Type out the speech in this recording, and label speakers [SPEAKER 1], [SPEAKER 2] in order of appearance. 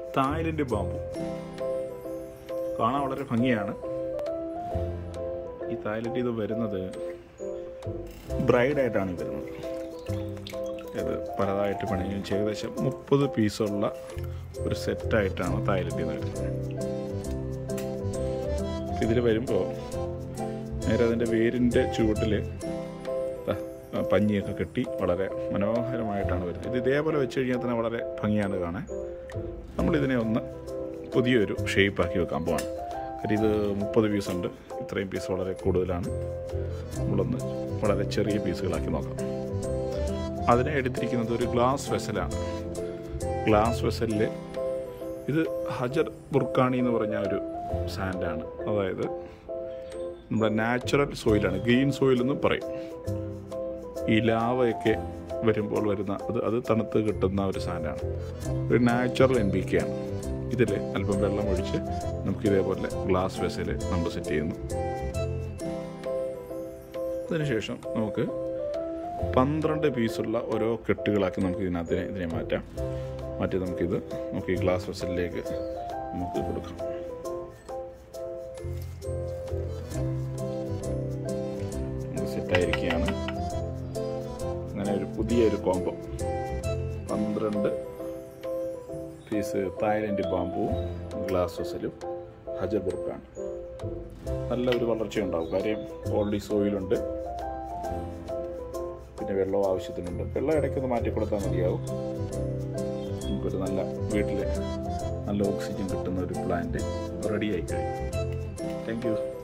[SPEAKER 1] Thailand bamboo കാണാൻ വളരെ ഭംഗിയാണ് ഈ തായ്ലൻഡ് ഇത് വരുന്നത് ബ്രൈഡായിട്ടാണ് വരുന്നത് ഇത് പലതായിട്ട് പണിയും ഏകദേശം മുപ്പത് പീസുള്ള ഒരു സെറ്റായിട്ടാണ് തായ്ലൻഡിൽ നിന്ന് വരുന്നത് ഇതിൽ വരുമ്പോൾ നേരെ അതിൻ്റെ വേരിൻ്റെ ചുവട്ടിൽ പഞ്ഞിയൊക്കെ കെട്ടി വളരെ മനോഹരമായിട്ടാണ് വരുന്നത് ഇത് ഇതേപോലെ വെച്ച് കഴിഞ്ഞാൽ തന്നെ വളരെ ഭംഗിയാണ് കാണാൻ നമ്മളിതിനെ ഒന്ന് പുതിയൊരു ഷേപ്പാക്കി വെക്കാൻ പോവാണ് കാര്യം ഇത് മുപ്പത് പീസുണ്ട് ഇത്രയും പീസ് വളരെ കൂടുതലാണ് നമ്മളൊന്ന് വളരെ ചെറിയ പീസുകളാക്കി നോക്കാം അതിനെ എടുത്തിരിക്കുന്നത് ഒരു ഗ്ലാസ് വെസലാണ് ഗ്ലാസ് വെസലിൽ ഇത് ഹജർ ബുർക്കാണി എന്ന് പറഞ്ഞ ഒരു സാൻഡാണ് അതായത് നമ്മുടെ നാച്ചുറൽ സോയിലാണ് ഗ്രീൻ സോയിൽ എന്നും പറയും ഈ ലാവയൊക്കെ വരുമ്പോൾ വരുന്ന അത് അത് തണുത്ത് കിട്ടുന്ന ഒരു സാധനമാണ് ഒരു നാച്ചുറൽ എൻ ബി കെ ആണ് ഇതിൽ അല്പം വെള്ളം ഒഴിച്ച് നമുക്ക് ഇതേപോലെ ഗ്ലാസ് വെസൽ നമ്മൾ സെറ്റ് ചെയ്യുന്നു അതിനുശേഷം നമുക്ക് പന്ത്രണ്ട് പീസുള്ള ഓരോ കെട്ടുകളാക്കി നമുക്ക് ഇതിനകത്ത് ഇതിനെ മാറ്റാം മാറ്റി നമുക്കിത് നമുക്ക് ഈ ഗ്ലാസ് വെസലിലേക്ക് നമുക്ക് കൊടുക്കാം സെറ്റായിരിക്കുകയാണ് അങ്ങനെ ഒരു പുതിയൊരു കോംബോ പന്ത്രണ്ട് പീസ് തായ്ലൻഡ് ബാമ്പുവും ഗ്ലാസ് വെസലും ഹജബുർക്കാണ് നല്ല ഒരു വളർച്ചയുണ്ടാവും കാര്യം ഓൾഡി സോയിലുണ്ട് പിന്നെ വെള്ളവും ആവശ്യത്തിനുണ്ട് വെള്ളം ഇടയ്ക്കൊന്ന് മാറ്റി കൊടുത്താൽ മതിയാവും നമുക്കൊരു നല്ല വീട്ടിൽ നല്ല ഓക്സിജൻ കിട്ടുന്ന ഒരു പ്ലാന്റ് റെഡി ആയി കഴിഞ്ഞു താങ്ക് യു